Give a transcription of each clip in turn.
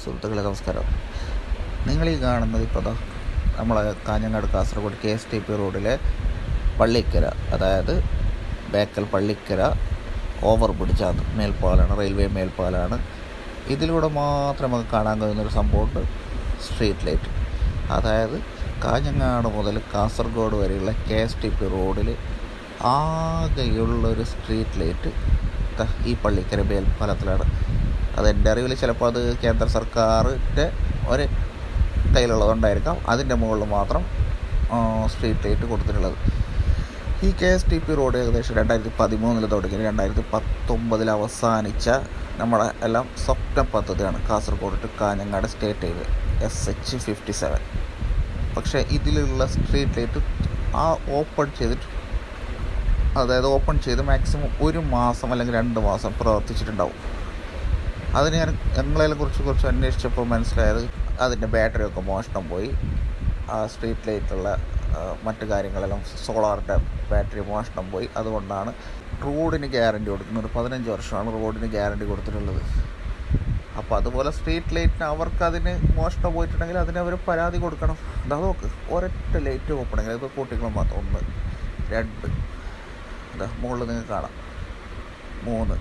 സുഹൃത്തുക്കളെ നമസ്കാരം നിങ്ങൾ ഈ കാണുന്നത് ഇപ്പോൾ ദാ നമ്മളെ Kanhangad Kasaragod K S T P റോഡിലെ പള്ളിക്കര അതായത് ബേക്കൽ പള്ളിക്കര ഓവർ ബ്രിഡ്ജാണ് മേൽപ്പാലാണ് റെയിൽവേ മേൽപ്പാലാണ് ഇതിലൂടെ മാത്രം നമുക്ക് കാണാൻ കഴിയുന്നൊരു സംഭവമുണ്ട് സ്ട്രീറ്റ് ലൈറ്റ് അതായത് കാഞ്ഞങ്ങാട് മുതൽ കാസർഗോഡ് വരെയുള്ള കെ എസ് ടി പി റോഡിൽ ആകെയുള്ളൊരു സ്ട്രീറ്റ് ലൈറ്റ് ദാ ഈ പള്ളിക്കര മേൽപ്പാലത്തിലാണ് അത് എൻ്റെ അറിവിൽ ചിലപ്പോൾ അത് കേന്ദ്ര സർക്കാരിൻ്റെ ഒരു കയ്യിലുള്ളതുകൊണ്ടായിരിക്കാം അതിൻ്റെ മുകളിൽ മാത്രം സ്ട്രീറ്റ് ലൈറ്റ് കൊടുത്തിട്ടുള്ളത് ഈ K S T P road ഏകദേശം രണ്ടായിരത്തി പതിമൂന്നിൽ തുടങ്ങി രണ്ടായിരത്തി പത്തൊമ്പതിൽ അവസാനിച്ച നമ്മുടെ എല്ലാം സ്വപ്ന പദ്ധതിയാണ് Kasaragod to Kanhangad state highway S H fifty seven പക്ഷേ ഇതിലുള്ള സ്ട്രീറ്റ് ലൈറ്റ് ആ ഓപ്പൺ ചെയ്തിട്ട് അതായത് ഓപ്പൺ ചെയ്ത് മാക്സിമം ഒരു മാസം അല്ലെങ്കിൽ രണ്ട് മാസം പ്രവർത്തിച്ചിട്ടുണ്ടാവും അതിന് ഞാൻ ഞങ്ങളെ കുറിച്ച് കുറച്ച് അന്വേഷിച്ചപ്പോൾ മനസ്സിലായത് അതിൻ്റെ ബാറ്ററി ഒക്കെ മോഷണം പോയി ആ സ്ട്രീറ്റ് ലൈറ്റുള്ള മറ്റു കാര്യങ്ങളെല്ലാം സോളാറിൻ്റെ ബാറ്ററി മോഷണം പോയി അതുകൊണ്ടാണ് റോഡിന് ഗ്യാരണ്ടി കൊടുക്കുന്നത് ഒരു പതിനഞ്ച് വർഷമാണ് റോഡിന് ഗ്യാരണ്ടി കൊടുത്തിട്ടുള്ളത് അപ്പോൾ അതുപോലെ സ്ട്രീറ്റ് ലൈറ്റിന് അവർക്ക് അതിന് മോഷണം പോയിട്ടുണ്ടെങ്കിൽ അതിന് അവർ പരാതി കൊടുക്കണം എന്താ നോക്ക് ഒരൊറ്റ ലൈറ്റ് ഓപ്പണെങ്കിൽ ഇപ്പോൾ കൂട്ടിക്കണം മാത്രം ഒന്ന് രണ്ട് ഇതാ മുകളിൽ നിങ്ങൾക്ക് കാണാം മൂന്ന്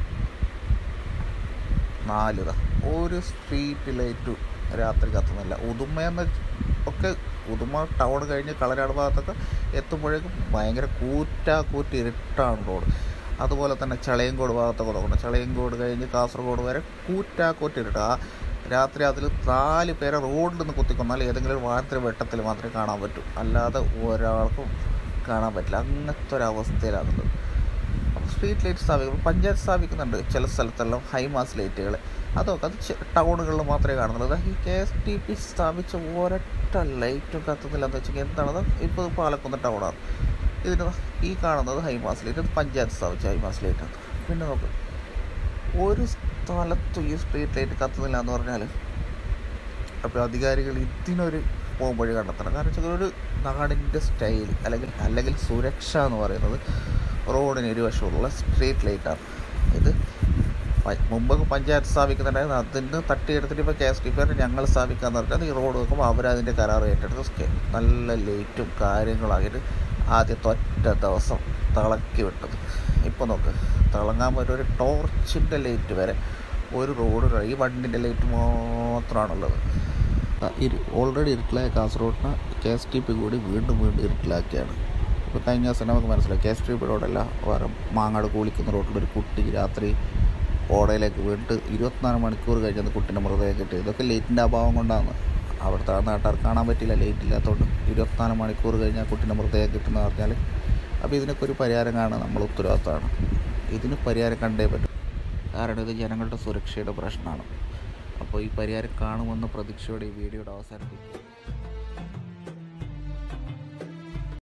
നാല് ഇതാ ഒരു സ്ട്രീറ്റ് ലൈറ്റ് രാത്രി കത്തുന്നില്ല ഉദുമയെന്ന് ഒക്കെ ഉദുമ ടൗൺ കഴിഞ്ഞ് കളരാട് ഭാഗത്തൊക്കെ എത്തുമ്പോഴേക്കും ഭയങ്കര കൂറ്റാ കൂറ്റി ഇരുട്ടാണ് റോഡ് അതുപോലെ തന്നെ ചളയങ്കോട് ഭാഗത്തൊക്കെ നോക്കണം ചളയങ്കോട് കഴിഞ്ഞ് കാസർഗോഡ് വരെ കൂറ്റാ കൂറ്റി ഇരുട്ട് ആ രാത്രി അതിൽ നാല് പേരെ റോഡിൽ നിന്ന് കുത്തിക്കൊന്നാൽ ഏതെങ്കിലും ഒരു വാഹനത്തിന് വെട്ടത്തിൽ മാത്രമേ കാണാൻ പറ്റൂ അല്ലാതെ ഒരാൾക്കും കാണാൻ പറ്റില്ല അങ്ങനത്തെ ഒരു അവസ്ഥയിലാണുള്ളത് അപ്പോൾ സ്ട്രീറ്റ് ലൈറ്റ് സ്ഥാപിക്കുമ്പോൾ പഞ്ചായത്ത് സ്ഥാപിക്കുന്നുണ്ട് ചില സ്ഥലത്തെല്ലാം ഹൈമാസ് ലൈറ്റുകൾ അതൊക്കെ അത് ടൗണുകളിൽ മാത്രമേ കാണുന്നുള്ളൂ ഈ കെ എസ് ടി പി സ്ഥാപിച്ച ഒരൊറ്റ ലൈറ്റും കത്തുന്നില്ല എന്ന് വെച്ചാൽ എന്താണത് ഇപ്പോൾ പാലക്കുന്ന് ടൗണാണ് ഇതിന് ഈ കാണുന്നത് ഹൈമാസ് ലൈറ്റ് ഇത് പഞ്ചായത്ത് സ്ഥാപിച്ച ഹൈമാസ് ലൈറ്റാണ് പിന്നെ നോക്ക് ഒരു സ്ഥലത്തും ഈ സ്ട്രീറ്റ് ലൈറ്റ് കത്തുന്നില്ല എന്ന് പറഞ്ഞാൽ അപ്പോൾ അധികാരികൾ ഇതിനൊരു പോകുമ്പോഴേ കണ്ടെത്തണം കാരണം വെച്ചാൽ ഒരു നാടിൻ്റെ സ്റ്റൈൽ അല്ലെങ്കിൽ അല്ലെങ്കിൽ സുരക്ഷ എന്ന് പറയുന്നത് റോഡിന് ഇരുവശമുള്ള സ്ട്രീറ്റ് ലൈറ്റാണ് ഇത് മുമ്പ് പഞ്ചായത്ത് സ്ഥാപിക്കുന്നുണ്ടായിരുന്നു അതിന് തട്ടിയെടുത്തിട്ട് ഇപ്പോൾ കെ എസ് ടി പി ഞങ്ങൾ സ്ഥാപിക്കാന്ന് പറഞ്ഞാൽ ഈ റോഡ് നോക്കുമ്പോൾ അവരതിൻ്റെ കരാർ ഏറ്റെടുത്ത് നല്ല ലൈറ്റും കാര്യങ്ങളായിട്ട് ആദ്യത്തെ ഒറ്റ ദിവസം തിളക്കി വിട്ടത് ഇപ്പോൾ നോക്ക് തിളങ്ങാൻ പറ്റും ഒരു ടോർച്ചിൻ്റെ ലൈറ്റ് വരെ ഒരു റോഡ് ഈ വണ്ടിൻ്റെ ലൈറ്റ് മാത്രമാണുള്ളത് ഓൾറെഡി ഇരുട്ടിലായ കാസർഗോഡിനെ കെ എസ് ടി പി കൂടി വീണ്ടും വീണ്ടും ഇരുട്ടിലാക്കിയാണ് ഇപ്പോൾ കഴിഞ്ഞ ദിവസം നമുക്ക് മനസ്സിലായി കെ എസ് ടി പി റോഡല്ല വേറെ മാങ്ങാട് കൂളിക്കുന്ന റോഡിലൊരു കുട്ടി രാത്രി ഓടയിലേക്ക് വീണിട്ട് ഇരുപത്തിനാല് മണിക്കൂർ കഴിഞ്ഞത് കുട്ടീൻ്റെ മൃതദേഹം കിട്ടി ഇതൊക്കെ ലൈറ്റിൻ്റെ അഭാവം കൊണ്ടാണ് അവിടുത്തെ നാട്ടുകാർ കാണാൻ പറ്റില്ല ലൈറ്റ് ഇല്ലാത്തതുകൊണ്ട് ഇരുപത്തിനാല് മണിക്കൂർ കഴിഞ്ഞാൽ കുട്ടീൻ്റെ മൃതദേഹം കിട്ടുമെന്ന് പറഞ്ഞാൽ അപ്പോൾ ഇതിനൊക്കെ ഒരു പരിഹാരം കാണാൻ നമ്മൾ ഉത്തരവാദിത്തമാണ് ഇതിന് പരിഹാരം കണ്ടേ പറ്റും കാരണം ഇത് ജനങ്ങളുടെ സുരക്ഷയുടെ പ്രശ്നമാണ് അപ്പോൾ ഈ പരിഹാരം കാണുമെന്ന പ്രതീക്ഷയോടെ ഈ വീഡിയോയുടെ അവസാനിപ്പിക്കും